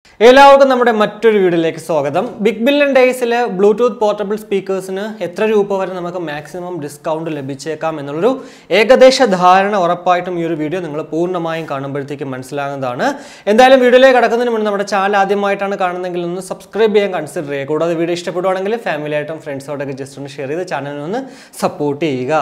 എല്ലാവർക്കും നമ്മുടെ മറ്റൊരു വീഡിയോയിലേക്ക് സ്വാഗതം ബിഗ് ബില്യൺ ഡേയ്സിൽ ബ്ലൂടൂത്ത് പോർട്ടബിൾ സ്പീക്കേഴ്സിന് എത്ര രൂപ വരെ നമുക്ക് മാക്സിമം ഡിസ്കൗണ്ട് ലഭിച്ചേക്കാം എന്നുള്ളൊരു ഏകദേശ ധാരണ ഉറപ്പായിട്ടും ഈ ഒരു വീഡിയോ നിങ്ങൾ പൂർണ്ണമായും കാണുമ്പോഴത്തേക്കും മനസ്സിലാകുന്നതാണ് എന്തായാലും വീഡിയോയിലേക്ക് കടക്കുന്നതിന് മുന്നേ നമ്മുടെ ചാനൽ ആദ്യമായിട്ടാണ് കാണുന്നതെങ്കിൽ ഒന്ന് സബ്സ്ക്രൈബ് ചെയ്യാൻ കൺസിഡർ ചെയ്യുക കൂടാതെ വീഡിയോ ഇഷ്ടപ്പെടുവാണെങ്കിൽ ഫാമിലിയായിട്ടും ഫ്രണ്ട്സോടൊക്കെ ജസ്റ്റ് ഒന്ന് ഷെയർ ചെയ്ത് ചാനലിനെ ഒന്ന് സപ്പോർട്ട് ചെയ്യുക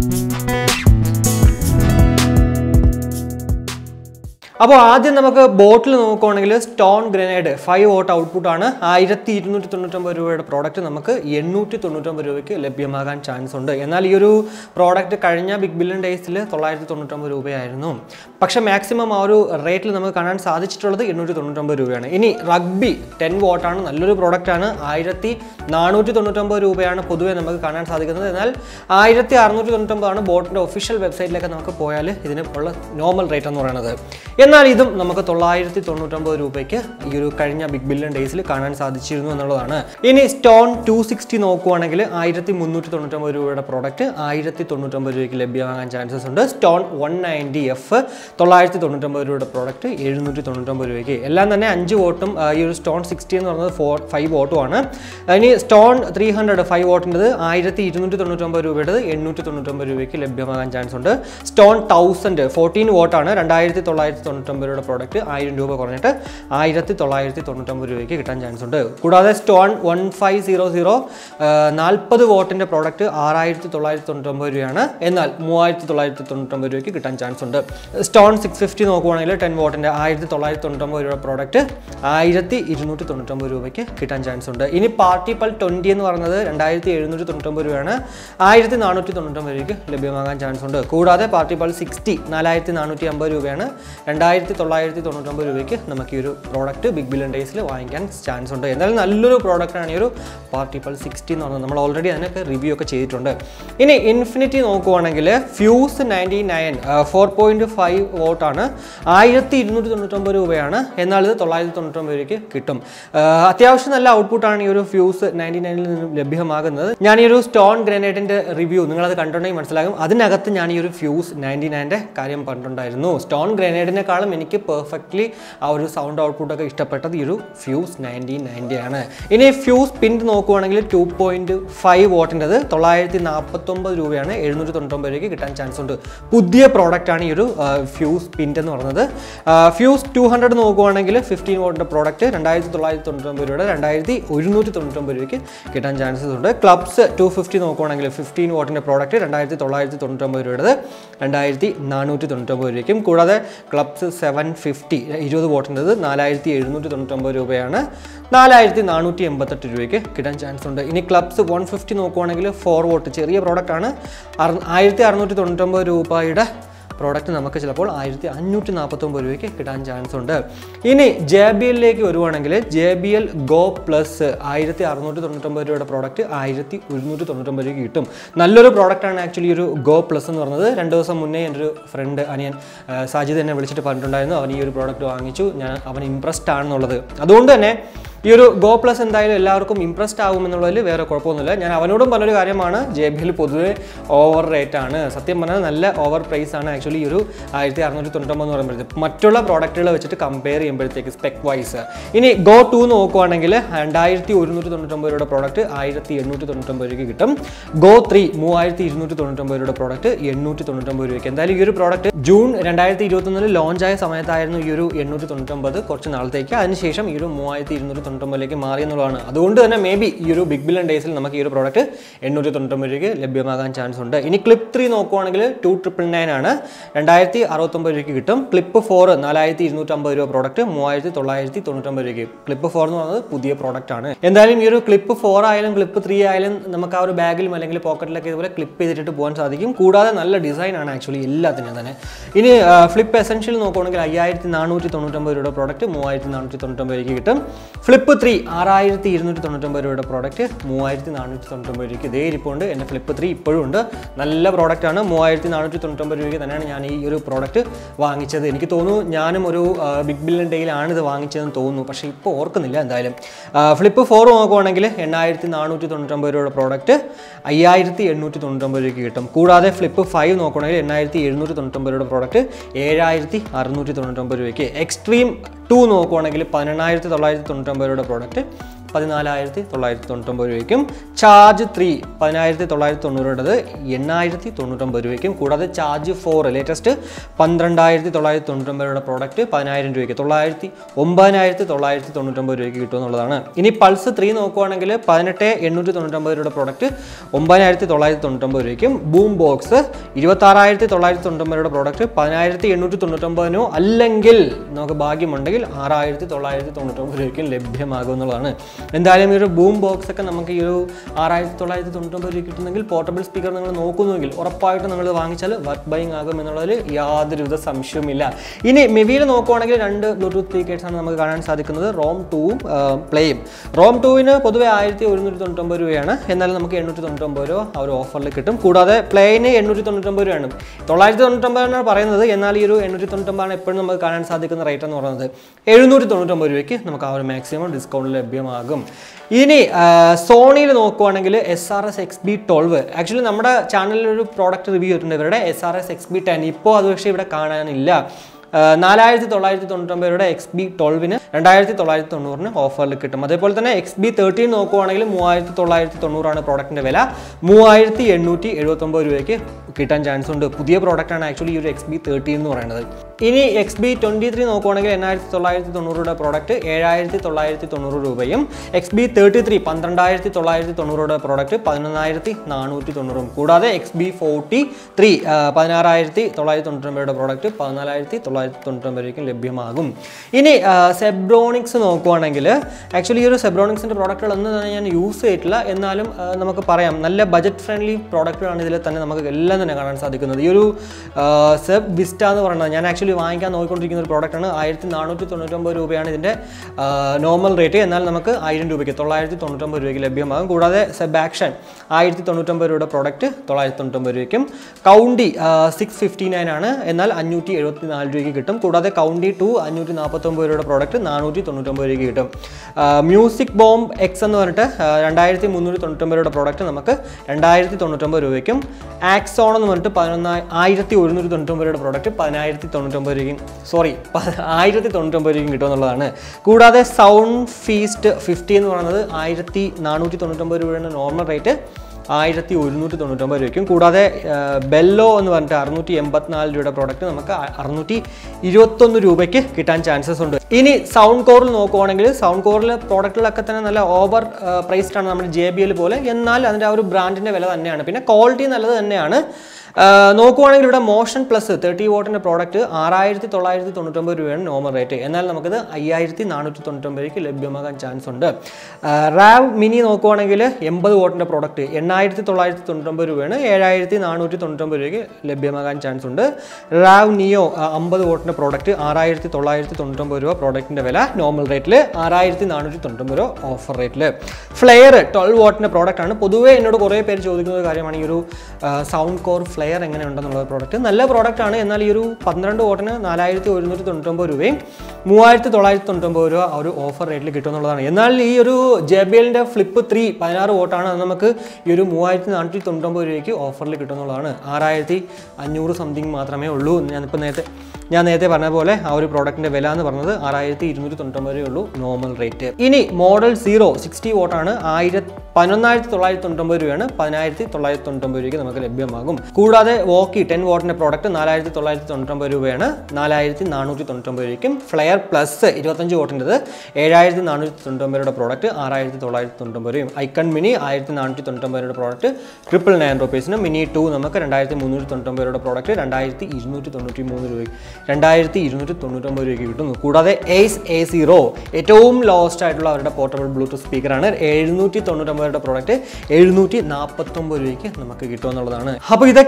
അപ്പോൾ ആദ്യം നമുക്ക് ബോട്ടിൽ നോക്കുവാണെങ്കിൽ Stone Grenade five watt output ആണ് ആയിരത്തി ഇരുന്നൂറ്റി തൊണ്ണൂറ്റൊമ്പത് രൂപയുടെ പ്രോഡക്റ്റ് നമുക്ക് എണ്ണൂറ്റി തൊണ്ണൂറ്റൊമ്പത് രൂപയ്ക്ക് ലഭ്യമാകാൻ ചാൻസ് ഉണ്ട് എന്നാൽ ഈ ഒരു പ്രോഡക്റ്റ് കഴിഞ്ഞ ബിഗ് ബില്യൺ ഡേയ്സിൽ തൊള്ളായിരത്തി തൊണ്ണൂറ്റൊമ്പത് രൂപയായിരുന്നു പക്ഷേ മാക്സിമം ആ ഒരു റേറ്റിൽ നമുക്ക് കാണാൻ സാധിച്ചിട്ടുള്ളത് എണ്ണൂറ്റി തൊണ്ണൂറ്റൊമ്പത് രൂപയാണ് ഇനി റഗ്ബി ടെൻ വോട്ടാണ് നല്ലൊരു പ്രോഡക്റ്റ് ആണ് ആയിരത്തി നാനൂറ്റി തൊണ്ണൂറ്റൊമ്പത് രൂപയാണ് പൊതുവേ നമുക്ക് കാണാൻ സാധിക്കുന്നത് എന്നാൽ ആയിരത്തി അറുന്നൂറ്റി തൊണ്ണൂറ്റൊമ്പതാണ് ബോട്ടിൻ്റെ ഒഫീഷ്യൽ വെബ്സൈറ്റിലേക്ക് നമുക്ക് പോയാൽ ഇതിന് ഉള്ള നോർമൽ റേറ്റ് എന്ന് പറയുന്നത് എന്നാൽ ഇതും നമുക്ക് തൊള്ളായിരത്തി തൊണ്ണൂറ്റൊമ്പത് രൂപയ്ക്ക് ഈ ഒരു കഴിഞ്ഞ ബിഗ് ബില്യൺ ഡേയ്സിൽ കാണാൻ സാധിച്ചിരുന്നു എന്നുള്ളതാണ് ഇനി സ്റ്റോൺ ടു സിക്സ്റ്റി നോക്കുവാണെങ്കിൽ ആയിരത്തി മുന്നൂറ്റി തൊണ്ണൂറ്റൊമ്പത് രൂപയുടെ പ്രോഡക്റ്റ് ആയിരത്തി തൊണ്ണൂറ്റൊമ്പത് രൂപയ്ക്ക് ലഭ്യമാകാൻ ചാൻസസ് ഉണ്ട് സ്റ്റോൺ വൺ നയൻറ്റി എഫ് തൊള്ളായിരത്തി തൊണ്ണൂറ്റൊമ്പത് രൂപയുടെ പ്രോഡക്റ്റ് എഴുന്നൂറ്റി തൊണ്ണൂറ്റൊമ്പത് രൂപയ്ക്ക് എല്ലാം തന്നെ അഞ്ച് വോട്ടും ആ, ഈ ഒരു സ്റ്റോൺ സിക്സ്റ്റി എന്ന് പറയുന്നത് ഫോർ ഫൈവ് വോട്ടും ആണ് ഇനി സ്റ്റോൺ ത്രീ ഹൺഡ്രഡ് ഫൈവ് വോട്ടിൻ്റെത് ആയിരത്തി ഇരുന്നൂറ്റി തൊണ്ണൂറ്റൊമ്പത് രൂപയുടേത് എണ്ണൂറ്റി തൊണ്ണൂറ്റൊമ്പത് രൂപയ്ക്ക് ലഭ്യമാകാൻ ചാൻസ് ഉണ്ട് സ്റ്റോൺ തൗസൻഡ് ഫോർട്ടീൻ വോട്ടാണ് രണ്ടായിരത്തി തൊള്ളായിരത്തി തൊണ്ണൂറ്റൊമ്പത് രൂപയുടെ പ്രോഡക്റ്റ് ആയിരം രൂപ കുറഞ്ഞിട്ട് ആയിരത്തി തൊള്ളായിരത്തി തൊണ്ണൂറ്റൊമ്പത് രൂപയ്ക്ക് കിട്ടാൻ ചാൻസ് ഉണ്ട് കൂടാതെ Stone one five zero zero നാൽപ്പത് വോട്ടിൻ്റെ പ്രോഡക്റ്റ് ആറായിരത്തി തൊള്ളായിരത്തി തൊണ്ണൂറ്റൊമ്പത് രൂപയാണ് എന്നാൽ മൂവായിരത്തി തൊള്ളായിരത്തി തൊണ്ണൂറ്റൊമ്പത് രൂപയ്ക്ക് കിട്ടാൻ ചാൻസ് ഉണ്ട് സ്റ്റോൺ സിക്സ് ഫിഫ്റ്റി നോക്കുവാണെങ്കിൽ ടെൻ വോട്ടിൻ്റെ ആയിരത്തി തൊള്ളായിരത്തി തൊണ്ണൂറ്റൊമ്പത് രൂപ പ്രോഡക്റ്റ് ആയിരത്തി ഇരുന്നൂറ്റി തൊണ്ണൂറ്റൊമ്പത് രൂപയ്ക്ക് കിട്ടാൻ ചാൻസ് ഉണ്ട് ഇനി പാർട്ടി പൽ ട്വൻറ്റി എന്ന് പറയുന്നത് രണ്ടായിരത്തി എഴുന്നൂറ്റി തൊണ്ണൂറ്റൊമ്പത് രൂപയാണ് ആയിരത്തി നാനൂറ്റി തൊണ്ണൂറ്റൊമ്പത് രൂപയ്ക്ക് ലഭ്യമാകാൻ ചാൻസ് ഉണ്ട് കൂടാതെ പാർട്ടി പൽ സിക്സ്റ്റി നാലായിരത്തി നാനൂറ്റി അമ്പത് രൂപയാണ് രണ്ടായിരത്തി തൊള്ളായിരത്തി തൊണ്ണൂറ്റൊമ്പത് രൂപയ്ക്ക് നമുക്ക് ഈ ഒരു പ്രോഡക്റ്റ് ബിഗ് ബില്യൺ ഡേയ്സിൽ വാങ്ങിക്കാൻ ചാൻസ് ഉണ്ട് എന്നാലും നല്ലൊരു പ്രോഡക്റ്റാണ് ഈ ഒരു പാർട്ടി പൽ സിക്സ്റ്റി എന്ന് പറയുന്നത് നമ്മൾ ഓൾറെഡി അതിനൊക്കെ റിവ്യൂ ഒക്കെ ചെയ്തിട്ടുണ്ട് ഇനി ഇൻഫിനിറ്റി നോക്കുവാണെങ്കിൽ Fuze ninety nine four point five വോട്ടാണ് ആയിരത്തി ഇരുന്നൂറ്റി തൊണ്ണൂറ്റൊമ്പത് രൂപയാണ് എന്നാൽ ഇത് തൊള്ളായിരത്തി തൊണ്ണൂറ്റൊമ്പത് രൂപയ്ക്ക് കിട്ടും ആ, അത്യാവശ്യം നല്ല ഔട്ട്പുട്ടാണ് ഈ ഒരു ഫ്യൂസ് നയൻറ്റി നയനിൽ നിന്നും ലഭ്യമാകുന്നത് ഞാൻ ഈ ഒരു സ്റ്റോൺ ഗ്രനേഡിൻ്റെ റിവ്യൂ നിങ്ങളത് കണ്ടിട്ടുണ്ടെങ്കിൽ മനസ്സിലാകും അതിനകത്ത് ഞാൻ ഈ ഒരു ഫ്യൂസ് നയൻറ്റി നയൻ്റെ കാര്യം പറഞ്ഞിട്ടുണ്ടായിരുന്നു സ്റ്റോൺ ഗ്രനേഡിനേക്കാളും എനിക്ക് പെർഫെക്റ്റ്ലി ആ ഒരു സൗണ്ട് ഔട്ട്പുട്ടൊക്കെ ഇഷ്ടപ്പെട്ടത് ഈ ഒരു ഫ്യൂസ് നയൻറ്റി നയൻറ്റി ആണ് ഇനി ഫ്യൂസ് പിൻ നോക്കുവാണെങ്കിൽ ടു പോയിൻറ്റ് ഫൈവ് വോട്ടിൻ്റെത് തൊള്ളായിരത്തി നാൽപ്പത്തൊമ്പത് രൂപയാണ് എഴുന്നൂറ്റി തൊണ്ണൂറ്റൊമ്പത് രൂപയ്ക്ക് കിട്ടാൻ ചാൻസ് ഉണ്ട് പുതിയ പ്രോഡക്റ്റ് ആണ് ഈ ഒരു ഫ്യൂസ് പിൻ്റ് എന്ന് പറയുന്നത് ഫ്യൂസ് ടു ഹൺഡ്രഡ് നോക്കുവാണെങ്കിൽ ഫിഫ്റ്റീൻ വോട്ടിൻ്റെ പ്രോഡക്റ്റ് രണ്ടായിരത്തി തൊള്ളായിരത്തി തൊണ്ണൂറ്റൊമ്പത് രൂപയുടെ രണ്ടായിരത്തി ഒരുന്നൂറ്റി തൊണ്ണൂറ്റൊമ്പത് രൂപയ്ക്ക് കിട്ടാൻ ചാൻസസ് ഉണ്ട് ക്ലബ്സ് ടു ഫിഫ്റ്റി നോക്കുവാണെങ്കിൽ ഫിഫ്റ്റീൻ വോട്ടിൻ്റെ പ്രോഡക്റ്റ് രണ്ടായിരത്തി തൊള്ളായിരത്തി തൊണ്ണൂറ്റൊമ്പത് രൂപയുടെ രണ്ടായിരത്തി നാനൂറ്റി തൊണ്ണൂറ്റൊമ്പത് രൂപയ്ക്കും കൂടാതെ ക്ലബ്സ് സെവൻ ഫിഫ്റ്റി ഇരുപത് വോട്ടിൻ്റെത് നാലായിരത്തി എഴുന്നൂറ്റി തൊണ്ണൂറ്റൊമ്പത് രൂപയാണ് നാലായിരത്തി നാനൂറ്റി എൺപത്തെട്ട് രൂപയ്ക്ക് കിട്ടാൻ ചാൻസ് ഉണ്ട് ഇനി ക്ലബ്സ് വൺ ഫിഫ്റ്റി നോക്കുവാണെങ്കിൽ ഫോർ വോട്ട് ചെറിയ പ്രോഡക്റ്റാണ് ആയിരത്തി അറുന്നൂറ്റി തൊണ്ണൂറ്റൊമ്പത് രൂപയുടെ പ്രോഡക്റ്റ് നമുക്ക് ചിലപ്പോൾ ആയിരത്തി അഞ്ഞൂറ്റി നാൽപ്പത്തൊമ്പത് രൂപയ്ക്ക് കിട്ടാൻ ചാൻസ് ഉണ്ട് ഇനി ജെ ബി എല്ലിലേക്ക് വരുവാണെങ്കിൽ J B L Go plus ആയിരത്തി അറുന്നൂറ്റി തൊണ്ണൂറ്റൊമ്പത് രൂപയുടെ പ്രോഡക്റ്റ് ആയിരത്തി ഒരുന്നൂറ്റി തൊണ്ണൂറ്റൊമ്പത് രൂപയ്ക്ക് കിട്ടും നല്ലൊരു പ്രോഡക്റ്റാണ് ആക്ച്വലി ഒരു ഗോ പ്ലസ് എന്ന് പറയുന്നത് രണ്ട് ദിവസം മുന്നേ എൻ്റെ ഒരു ഫ്രണ്ട് അനിയൻ ആ, സാജിദ് എന്നെ വിളിച്ചിട്ട് പറഞ്ഞിട്ടുണ്ടായിരുന്നു അവൻ ഈ ഒരു പ്രോഡക്റ്റ് വാങ്ങിച്ചു ഞാൻ അവൻ ഇമ്പ്രസ്ഡ് ആണെന്നുള്ളത് അതുകൊണ്ട് തന്നെ ഈ ഒരു ഗോ പ്ലസ് എന്തായാലും എല്ലാവർക്കും ഇമ്പ്രസ്ഡ് ആകും എന്നുള്ളതിൽ വേറെ കുഴപ്പമൊന്നുമില്ല ഞാൻ അവനോടും പറഞ്ഞൊരു കാര്യമാണ് ജെ ബി എൽ പൊതുവെ ഓവർ റേറ്റ് ആണ് സത്യം പറഞ്ഞാൽ നല്ല ഓവർ പ്രൈസ് ആണ് ആക്ച്വലി ഈ ഒരു ആയിരത്തി അറുന്നൂറ്റി തൊണ്ണൂറ്റൊമ്പത് എന്ന് പറയുമ്പോഴത്തേക്ക് മറ്റുള്ള പ്രോഡക്റ്റുകൾ വെച്ചിട്ട് കമ്പയർ ചെയ്യുമ്പോഴത്തേക്ക് സ്പെക് വൈസ് ഇനി ഗോ ടു നോക്കുവാണെങ്കിൽ രണ്ടായിരത്തി ഒരുന്നൂറ്റി തൊണ്ണൂറ്റൊമ്പത് രൂപയുടെ പ്രോഡക്റ്റ് ആയിരത്തി എണ്ണൂറ്റി തൊണ്ണൂറ്റൊമ്പത് രൂപയ്ക്ക് കിട്ടും ഗോ ത്രീ മൂവായിരത്തി ഇരുന്നൂറ്റി തൊണ്ണൂറ്റൊമ്പത് രൂപയുടെ പ്രോഡക്റ്റ് എണ്ണൂറ്റി തൊണ്ണൂറ്റൊമ്പത് രൂപയ്ക്ക് എന്തായാലും ഈ ഒരു പ്രോഡക്റ്റ് ജൂൺ രണ്ടായിരത്തി ഇരുപത്തൊന്നിൽ ലോഞ്ച് ആയ സമയത്തായിരുന്നു ഈ ഒരു എണ്ണൂറ്റി തൊണ്ണൂറ്റൊമ്പത് കുറച്ച് നാളത്തേക്ക് അതിനുശേഷം ഈ ഒരു മൂവായിരത്തി ഇരുന്നൂറ്റി തൊണ്ണൂറ്റൊമ്പതിലേക്ക് മാറി എന്നുള്ളതാണ് അതുകൊണ്ട് തന്നെ മേ ബി ഈ ഒരു ബിഗ് ബില്യൺ ഡേയ്സിൽ നമുക്ക് ഈ ഒരു പ്രോഡക്റ്റ് എണ്ണൂറ്റി തൊണ്ണൂറ്റൊമ്പത് രൂപയ്ക്ക് ലഭ്യമാകാൻ ചാൻസ് ഉണ്ട് ഇനി ക്ലിപ്പ് ത്രീ നോക്കുവാണെങ്കിൽ ടു ട്രിപ്പിൾ നയൻ ആണ് രണ്ടായിരത്തി അറുപത്തൊമ്പത് രൂപയ്ക്ക് കിട്ടും ക്ലിപ്പ് ഫോർ നാലായിരത്തി ഇരുന്നൂറ്റമ്പത് രൂപ പ്രോഡക്റ്റ് മൂവായിരത്തി തൊള്ളായിരത്തി തൊണ്ണൂറ്റൊമ്പത് രൂപയ്ക്ക് ക്ലിപ്പ് ഫോർ എന്ന് പറയുന്നത് പുതിയ പ്രോഡക്റ്റ് ആണ് എന്തായാലും ഈ ഒരു ക്ലിപ്പ് ഫോർ ആയാലും ക്ലിപ്പ് ത്രീ ആയാലും നമുക്ക് ആ ഒരു ബാഗിലും അല്ലെങ്കിൽ പോക്കറ്റിലൊക്കെ ഇതുപോലെ ക്ലിപ്പ് ചെയ്തിട്ട് പോകാൻ സാധിക്കും കൂടാതെ നല്ല ഡിസൈൻ ആണ് ആക്ച്വലി എല്ലാത്തിനും തന്നെ ഇനി ഫ്ലിപ്പ് എസെൻഷ്യൽ നോക്കുകയാണെങ്കിൽ അയ്യായിരത്തി നാനൂറ്റി തൊണ്ണൂറ്റൊമ്പത് രൂപയുടെ പ്രോഡക്റ്റ് മൂവായിരത്തി നാനൂറ്റി തൊണ്ണൂറ്റൊമ്പത് രൂപയ്ക്ക് കിട്ടും ഫ്ലിപ്പ് ഫ്ലിപ്പ് ത്രീ ആറായിരത്തി ഇരുന്നൂറ്റി തൊണ്ണൂറ്റൊമ്പത് രൂപയുടെ പ്രോഡക്റ്റ് മൂവായിരത്തി നാനൂറ്റി തൊണ്ണൂറ്റൊമ്പത് രൂപയ്ക്ക് ഇതേ ഇരിപ്പുണ്ട് എൻ്റെ ഫ്ലിപ്പ് ത്രീ ഇപ്പോഴും ഉണ്ട് നല്ല പ്രോഡക്റ്റാണ് മൂവായിരത്തി നാനൂറ്റി തൊണ്ണൂറ്റൊമ്പത് രൂപയ്ക്ക് തന്നെയാണ് ഞാൻ ഈ ഒരു പ്രോഡക്റ്റ് വാങ്ങിച്ചത് എനിക്ക് തോന്നുന്നു ഞാനും ഒരു ബിഗ് ബില്യൺ ഡേയിലാണ് ഇത് വാങ്ങിച്ചതെന്ന് തോന്നുന്നു പക്ഷേ ഇപ്പോൾ ഓർക്കുന്നില്ല എന്തായാലും ഫ്ലിപ്പ് ഫോർ നോക്കുവാണെങ്കിൽ എണ്ണായിരത്തി നാനൂറ്റി തൊണ്ണൂറ്റൊമ്പത് രൂപയുടെ പ്രോഡക്റ്റ് അയ്യായിരത്തി എണ്ണൂറ്റി തൊണ്ണൂറ്റൊമ്പത് രൂപയ്ക്ക് കിട്ടും കൂടാതെ ഫ്ലിപ്പ് ഫൈവ് നോക്കുകയാണെങ്കിൽ എണ്ണായിരത്തി എഴുന്നൂറ്റി തൊണ്ണൂറ്റൊമ്പത് രൂപയുടെ പ്രോഡക്റ്റ് ഏഴായിരത്തി അറുന്നൂറ്റി തൊണ്ണൂറ്റൊമ്പത് രൂപയ്ക്ക് എക്സ്ട്രീം ടു നോക്കുവാണെങ്കിൽ പതിനെണ്ണായിരത്തി തൊള്ളായിരത്തി തൊണ്ണൂറ്റൊമ്പത് രൂപയുടെ പ്രോഡക്റ്റ് പതിനാലായിരത്തി തൊള്ളായിരത്തി തൊണ്ണൂറ്റൊമ്പത് രൂപയ്ക്കും ചാർജ് ത്രീ പതിനായിരത്തി തൊള്ളായിരത്തി തൊണ്ണൂറുള്ളത് എണ്ണായിരത്തി തൊണ്ണൂറ്റൊമ്പത് രൂപയ്ക്കും കൂടാതെ ചാർജ് ഫോർ ലേറ്റസ്റ്റ് പന്ത്രണ്ടായിരത്തി തൊള്ളായിരത്തി തൊണ്ണൂറ്റൊമ്പത് രൂപയുടെ പ്രോഡക്റ്റ് പതിനായിരം രൂപയ്ക്ക് തൊള്ളായിരത്തി ഒമ്പതിനായിരത്തി തൊള്ളായിരത്തി തൊണ്ണൂറ്റൊമ്പത് രൂപയ്ക്ക് കിട്ടുമെന്നുള്ളതാണ് ഇനി പൾസ് ത്രീ നോക്കുവാണെങ്കിൽ പതിനെട്ട് എണ്ണൂറ്റി തൊണ്ണൂറ്റൊമ്പത് രൂപയുടെ പ്രോഡക്റ്റ് ഒമ്പതിനായിരത്തി തൊള്ളായിരത്തി തൊണ്ണൂറ്റൊമ്പത് രൂപയ്ക്കും ബൂം ബോക്സ് ഇരുപത്താറായിരത്തി തൊള്ളായിരത്തി തൊണ്ണൂറ്റൊമ്പത് രൂപയുടെ പ്രോഡക്റ്റ് പതിനായിരത്തി എണ്ണൂറ്റി തൊണ്ണൂറ്റൊമ്പതിനോ അല്ലെങ്കിൽ നമുക്ക് ഭാഗ്യമുണ്ടെങ്കിൽ ആറായിരത്തി തൊള്ളായിരത്തി തൊണ്ണൂറ്റൊമ്പത് രൂപയ്ക്കും ലഭ്യമാകും എന്നുള്ളതാണ് എന്തായാലും ഈ ഒരു ബൂം ബോക്സ് ഒക്കെ നമുക്ക് ഈ ഒരു ആറായിരത്തി തൊള്ളായിരത്തി തൊണ്ണൂറ്റൊമ്പത് രൂപ കിട്ടുന്നെങ്കിൽ പോർട്ടബിൾ സ്പീക്കർ നിങ്ങൾ നോക്കുന്നുവെങ്കിൽ ഉറപ്പായിട്ടും നിങ്ങൾ വാങ്ങിച്ചാൽ വർക്ക് ബൈങ് ആകും എന്നുള്ളതിൽ യാതൊരുവിധ സംശയവുമില്ല ഇനി മെവിയിൽ നോക്കുവാണെങ്കിൽ രണ്ട് ബ്ലൂടൂത്ത് സ്പീക്കേഴ്സ് ആണ് നമുക്ക് കാണാൻ സാധിക്കുന്നത് റോം ടൂവും പ്ലേയും റോം ടൂവിന് പൊതുവെ ആയിരത്തി ഒരുന്നൂറ്റി തൊണ്ണൂറ്റൊമ്പത് രൂപയാണ് എന്നാൽ നമുക്ക് എണ്ണൂറ്റി തൊണ്ണൂറ്റൊമ്പത് രൂപ ആ ഒരു ഓഫറിൽ കിട്ടും കൂടാതെ പ്ലേയിന് എണ്ണൂറ്റി തൊണ്ണൂറ്റൊമ്പത് രൂപയാണ് തൊള്ളായിരത്തി തൊണ്ണൂറ്റൊമ്പതാണ് പറയുന്നത് എന്നാൽ ഈ ഒരു എണ്ണൂറ്റി തൊണ്ണൂറ്റൊമ്പതാണ് എപ്പോഴും നമുക്ക് കാണാൻ സാധിക്കുന്ന റേറ്റ് എന്ന് പറയുന്നത് എഴുന്നൂറ്റി തൊണ്ണൂറ്റൊമ്പത് രൂപയ്ക്ക് നമുക്ക് ആ ഒരു മാക്സിമം ഡിസ്കൗണ്ട് ലഭ്യമാകും ഇനി സോണിയിൽ നോക്കുവാണെങ്കിൽ S R S X B twelve actually നമ്മുടെ ചാനലിൽ ഒരു പ്രോഡക്റ്റ് റിവ്യൂ ചെയ്തിട്ടുണ്ട് ഇവരുടെ S R S X B ten ഇപ്പോൾ അത് പക്ഷേ ഇവിടെ കാണാനില്ല നാലായിരത്തി തൊള്ളായിരത്തി തൊണ്ണൂറ്റൊമ്പത് രൂപയുടെ എക്സ് ബി ട്വൽവിന് രണ്ടായിരത്തി തൊള്ളായിരത്തി തൊണ്ണൂറിന് ഓഫറിൽ കിട്ടും അതേപോലെ തന്നെ എക്സ് ബി തേർട്ടീൻ നോക്കുവാണെങ്കിൽ മൂവായിരത്തി തൊള്ളായിരത്തി തൊണ്ണൂറാണ് പ്രോഡക്റ്റിൻ്റെ വില മൂവായിരത്തി എണ്ണൂറ്റി എഴുപത്തൊമ്പത് രൂപയ്ക്ക് കിട്ടാൻ ചാൻസ് ഉണ്ട് പുതിയ പ്രോഡക്റ്റാണ് ആക്ച്വലി ഈ ഒരു എക്സ് ബി തേർട്ടീൻ എന്ന് പറയുന്നത് ഇനി എക്സ് ബി ട്വൻറ്റി ത്രീ നോക്കുവാണെങ്കിൽ എണ്ണായിരത്തി തൊള്ളായിരത്തി തൊണ്ണൂറുടെ പ്രോഡക്റ്റ് ഏഴായിരത്തി തൊള്ളായിരത്തി തൊണ്ണൂറ് രൂപയും എക്സ് ബി തേർട്ടി ത്രീ പന്ത്രണ്ടായിരത്തി തൊള്ളായിരത്തി തൊണ്ണൂറുടെ പ്രോഡക്റ്റ് പതിനൊന്നായിരത്തി നാനൂറ്റി തൊണ്ണൂറും കൂടാതെ എക്സ് ബി ഫോർട്ടി ത്രീ പതിനാറായിരത്തി തൊള്ളായിരത്തി തൊണ്ണൂറ്റൊമ്പതുടെ പ്രോഡക്റ്റ് പതിനാലായിരത്തി തൊള്ളായിരത്തി തൊണ്ണൂറ്റൊമ്പതിലേക്കും ലഭ്യമാകും ഇനി സെബ്രോണിക്സ് നോക്കുവാണെങ്കിൽ ആക്ച്വലി ഈ ഒരു സെബ്രോണിക്സിൻ്റെ പ്രോഡക്റ്റുകളൊന്നും തന്നെ ഞാൻ യൂസ് ചെയ്തിട്ടില്ല എന്നാലും ആ, നമുക്ക് പറയാം നല്ല ബജറ്റ് ഫ്രണ്ട്ലി പ്രോഡക്റ്റുകളാണ് ഇതിൽ തന്നെ നമുക്ക് എല്ലാം തന്നെ കാണാൻ സാധിക്കുന്നത് ഈ ഒരു സെബ് വിസ്റ്റ എന്ന് പറയുന്നത് ഞാൻ ആക്ച്വലി വാങ്ങിക്കാൻ നോക്കിക്കൊണ്ടിരിക്കുന്ന ഒരു പ്രോഡക്റ്റാണ് ആയിരത്തി നാനൂറ്റി തൊണ്ണൂറ്റൊമ്പത് രൂപയാണ് ഇതിൻ്റെ നോർമൽ റേറ്റ് എന്നാൽ നമുക്ക് ആയിരം രൂപയ്ക്ക് തൊള്ളായിരത്തി തൊണ്ണൂറ്റൊമ്പത് രൂപയ്ക്ക് ലഭ്യമാകും കൂടാതെ സെബ് ആക്ഷൻ ആയിരത്തി തൊണ്ണൂറ്റൊമ്പത് രൂപയുടെ പ്രോഡക്റ്റ് തൊള്ളായിരത്തി തൊണ്ണൂറ്റൊമ്പത് രൂപയ്ക്കും കൗണ്ടി സിക്സ് ഫിഫ്റ്റി നയൻ ആണ് എന്നാൽ അഞ്ഞൂറ്റി എഴുപത്തി നാല് രൂപയ്ക്ക് കിട്ടും കൂടാതെ കൗണ്ടി ടു അഞ്ഞൂറ്റി നാൽപ്പത്തൊമ്പത് രൂപയുടെ പ്രോഡക്റ്റ് നാനൂറ്റി തൊണ്ണൂറ്റൊമ്പത് രൂപയ്ക്ക് കിട്ടും മ്യൂസിക് ബോംബ് എക്സ് എന്ന് പറഞ്ഞിട്ട് ആ, രണ്ടായിരത്തി മുന്നൂറ്റി തൊണ്ണൂറ്റൊമ്പത് രൂപയുടെ പ്രോഡക്റ്റ് നമുക്ക് രണ്ടായിരത്തി തൊണ്ണൂറ്റൊമ്പത് രൂപയ്ക്കും ആക്സോൺ എന്ന് പറഞ്ഞിട്ട് പതിനൊന്നായി ആയിരത്തി ഒരുന്നൂറ്റി തൊണ്ണൂറ്റൊമ്പത് രൂപയുടെ പ്രോഡക്റ്റ് പതിനായിരത്തി തൊണ്ണൂറ്റൊമ്പത് രൂപയ്ക്കും സോറി ആയിരത്തി തൊണ്ണൂറ്റൊമ്പത് രൂപയ്ക്കും കിട്ടുമെന്നുള്ളതാണ് കൂടാതെ സൗണ്ട് ഫീസ്റ്റ് ഫിഫ്റ്റി എന്ന് പറയുന്നത് ആയിരത്തി നാനൂറ്റി തൊണ്ണൂറ്റൊമ്പത് രൂപയുടെ നോർമൽ റേറ്റ് ആയിരത്തി ഒരുന്നൂറ്റി തൊണ്ണൂറ്റൊമ്പത് രൂപയ്ക്കും കൂടാതെ ആ, ബെല്ലോ എന്ന് പറഞ്ഞിട്ട് അറുന്നൂറ്റി എൺപത്തിനാല് രൂപയുടെ പ്രോഡക്റ്റ് നമുക്ക് അ- അറുന്നൂറ്റി ഇരുപത്തൊന്ന് രൂപയ്ക്ക് കിട്ടാൻ ചാൻസസ് ഉണ്ട് ഇനി സൗണ്ട് കോറിൽ നോക്കുവാണെങ്കിൽ സൗണ്ട് കോറിലെ പ്രോഡക്റ്റുകളൊക്കെ തന്നെ നല്ല ഓവർ പ്രൈസ്ഡ് ആണ് നമ്മുടെ ജെ ബി എൽ പോലെ എന്നാൽ അതിൻ്റെ ആ ഒരു ബ്രാൻഡിൻ്റെ വില തന്നെയാണ് പിന്നെ ക്വാളിറ്റി നല്ലത് തന്നെയാണ് ആ, നോക്കുവാണെങ്കിൽ ഇവിടെ മോഷൻ പ്ലസ് തേർട്ടി വോട്ടിൻ്റെ പ്രോഡക്റ്റ് ആറായിരത്തി തൊള്ളായിരത്തി തൊണ്ണൂറ്റൊമ്പത് രൂപയാണ് നോർമൽ റേറ്റ് എന്നാൽ നമുക്കിത് അയ്യായിരത്തി നാനൂറ്റി തൊണ്ണൂറ്റൊമ്പതിലേക്ക് ലഭ്യമാകാൻ ചാൻസ് ഉണ്ട് റാവ് മിനി നോക്കുവാണെങ്കിൽ എൺപത് വോട്ടിൻ്റെ പ്രോഡക്റ്റ് എണ്ണായിരത്തി തൊള്ളായിരത്തി തൊണ്ണൂറ്റൊമ്പത് രൂപയാണ് ഏഴായിരത്തി നാനൂറ്റി തൊണ്ണൂറ്റൊമ്പത് രൂപയ്ക്ക് ലഭ്യമാകാൻ ചാൻസ് ഉണ്ട് റാവ് നിയോ അമ്പത് വോട്ടിൻ്റെ പ്രോഡക്റ്റ് ആറായിരത്തി തൊള്ളായിരത്തി തൊണ്ണൂറ്റൊമ്പത് രൂപ പ്രോഡക്റ്റിൻ്റെ വില നോർമൽ റേറ്റിൽ ആറായിരത്തി നാനൂറ്റി തൊണ്ണൂറ്റൊമ്പത് രൂപ ഓഫർ റേറ്റിൽ ഫ്ലെയർ ട്വൽവ് വോട്ടിൻ്റെ പ്രോഡക്റ്റ് ആണ് പൊതുവേ എന്നോട് കുറേ പേര് ചോദിക്കുന്ന ഒരു കാര്യമാണ് ഈ ഒരു സൗണ്ട് കോർ ഫ്ലെയർ എങ്ങനെയുണ്ടെന്നുള്ള പ്രോഡക്റ്റ് നല്ല പ്രോഡക്റ്റ് ആണ് എന്നാൽ ഈ ഒരു പന്ത്രണ്ട് വോട്ടിന് നാലായിരത്തി ഒരുന്നൂറ്റി തൊണ്ണൂറ്റൊമ്പത് രൂപയും മൂവായിരത്തി തൊള്ളായിരത്തി തൊണ്ണൂറ്റൊമ്പത് രൂപ ആ ഒരു ഓഫർ റേറ്റിൽ കിട്ടുമെന്നുള്ളതാണ് എന്നാൽ ഈ ഒരു ജെ ബി എല്ലിൻ്റെ ഫ്ലിപ്പ് ത്രീ പതിനാറ് വോട്ടാണ് അത് നമുക്ക് ഈ ഒരു മൂവായിരത്തി നാനൂറ്റി തൊണ്ണൂറ്റൊമ്പത് രൂപയ്ക്ക് ഓഫറിൽ കിട്ടുമെന്നുള്ളതാണ് ആറായിരത്തി അഞ്ഞൂറ് സംതിങ് മാത്രമേ ഉള്ളൂ എന്ന് ഞാനിപ്പോൾ നേരത്തെ ഞാൻ നേരത്തെ പറഞ്ഞ പോലെ ആ ഒരു പ്രോഡക്റ്റിന്റെ വില എന്ന് പറഞ്ഞത് ആറായിരത്തി ഇരുന്നൂറ്റി തൊണ്ണൂറ്റൊമ്പത് രൂപയേ ഉള്ളൂ നോർമൽ റേറ്റ് ഇനി മോഡൽ സീറോ സിക്സ്റ്റി വോട്ടാണ് ആയിരത്തി പതിനൊന്നായിരത്തി തൊള്ളായിരത്തി തൊണ്ണൂറ്റൊമ്പത് രൂപയാണ് പതിനായിരത്തി തൊള്ളായിരത്തി തൊണ്ണൂറ്റൊമ്പത് രൂപയ്ക്ക് നമുക്ക് ലഭ്യമാകും കൂടാതെ വോക്കി ടെൻ വോട്ടിന്റെ പ്രോഡക്റ്റ് നാലായിരത്തി തൊള്ളായിരത്തി തൊണ്ണൂറ്റൊമ്പത് രൂപയാണ് നാലായിരത്തി നാനൂറ്റി തൊണ്ണൂറ്റൊമ്പത് രൂപയ്ക്കും ഫ്ലെയർ പ്ലസ് ഇരുപത്തഞ്ച് വോട്ടിൻ്റെത് ഏഴായിരത്തി നാനൂറ്റി തൊണ്ണൂറ്റൊമ്പത് രൂപയുടെ പ്രോഡക്റ്റ് ആറായിരത്തി തൊള്ളായിരത്തി തൊണ്ണൂറ്റൊമ്പത് രൂപയും ഐക്കൺ മിനി ആയിരത്തി നാനൂറ്റി തൊണ്ണൂറ്റൊമ്പത് രൂപയുടെ പ്രോഡക്റ്റ് ട്രിപ്പിൾ നയൻ റുപ്പീസിന് മിനി ടു നമുക്ക് രണ്ടായിരത്തി മുന്നൂറ്റി തൊണ്ണൂറ്റൊമ്പത് രൂപയുടെ പ്രോഡക്റ്റ് രണ്ടായിരത്തി ഇരുന്നൂറ്റി തൊണ്ണൂറ്റി മൂന്ന് രൂപ രണ്ടായിരത്തി ഇരുന്നൂറ്റി തൊണ്ണൂറ്റൊമ്പത് രൂപയ്ക്ക് കിട്ടുന്നു കൂടാതെ എയ്സ് എ സീറോ ഏറ്റവും ലോസ്റ്റ് ആയിട്ടുള്ള അവരുടെ പോർട്ടബിൾ ബ്ലൂടൂത്ത് സ്പീക്കറാണ് എഴുന്നൂറ്റി തൊണ്ണൂറ്റൊമ്പത് രൂപയുടെ പ്രോഡക്റ്റ് എഴുന്നൂറ്റി നാൽപ്പത്തൊമ്പത് രൂപയ്ക്ക് നമുക്ക് കിട്ടുമെന്നുള്ളതാണ് അപ്പോൾ ഇതൊക്കെയാണ്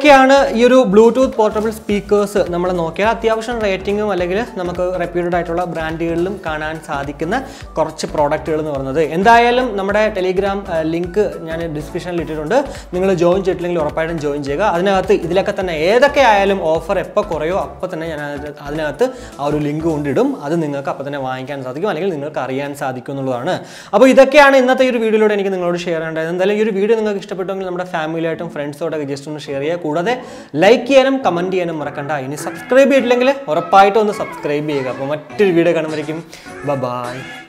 ഇതൊക്കെയാണ് ഈ ഒരു ബ്ലൂടൂത്ത് പോർട്ടബിൾ സ്പീക്കേഴ്സ് നമ്മൾ നോക്കിയാൽ അത്യാവശ്യം റേറ്റിംഗും അല്ലെങ്കിൽ നമുക്ക് റെപ്യൂട്ടഡ് ആയിട്ടുള്ള ബ്രാൻഡുകളിലും കാണാൻ സാധിക്കുന്ന കുറച്ച് പ്രോഡക്റ്റുകൾ എന്ന് പറയുന്നത് എന്തായാലും നമ്മുടെ ടെലിഗ്രാം ലിങ്ക് ഞാൻ ഡിസ്ക്രിപ്ഷനിൽ ഇട്ടിട്ടുണ്ട് നിങ്ങൾ ജോയിൻ ചെയ്തിട്ടില്ലെങ്കിൽ ഉറപ്പായിട്ടും ജോയിൻ ചെയ്യുക അതിനകത്ത് ഇതിലൊക്കെ തന്നെ ഏതൊക്കെ ആയാലും ഓഫർ എപ്പോൾ കുറയോ അപ്പോൾ തന്നെ ഞാൻ അതിന് അതിനകത്ത് ആ ഒരു ലിങ്ക് കൊണ്ടിടും അത് നിങ്ങൾക്ക് അപ്പോൾ തന്നെ വാങ്ങിക്കാൻ സാധിക്കും അല്ലെങ്കിൽ നിങ്ങൾക്ക് അറിയാൻ സാധിക്കും എന്നുള്ളതാണ് അപ്പോൾ ഇതൊക്കെയാണ് ഇന്നത്തെ ഈ ഒരു വീഡിയോയിലൂടെ എനിക്ക് നിങ്ങളോട് ഷെയർ ചെയ്യേണ്ടത് എന്തായാലും ഈ ഒരു വീഡിയോ നിങ്ങൾക്ക് ഇഷ്ടപ്പെട്ടെങ്കിൽ നമ്മുടെ ഫാമിലിയായിട്ടും ഫ്രണ്ട്സോടൊക്കെ ജസ്റ്റ് ഒന്ന് ഷെയർ ചെയ്യുക കൂടാതെ ലൈക്ക് ചെയ്യാനും കമൻറ്റ് ചെയ്യാനും മറക്കണ്ട ഇനി സബ്സ്ക്രൈബ് ചെയ്തിട്ടില്ലെങ്കിൽ ഉറപ്പായിട്ടും ഒന്ന് സബ്സ്ക്രൈബ് ചെയ്യുക അപ്പോൾ മറ്റൊരു വീഡിയോ കാണുമ്പോഴേക്കും ബ ബായ്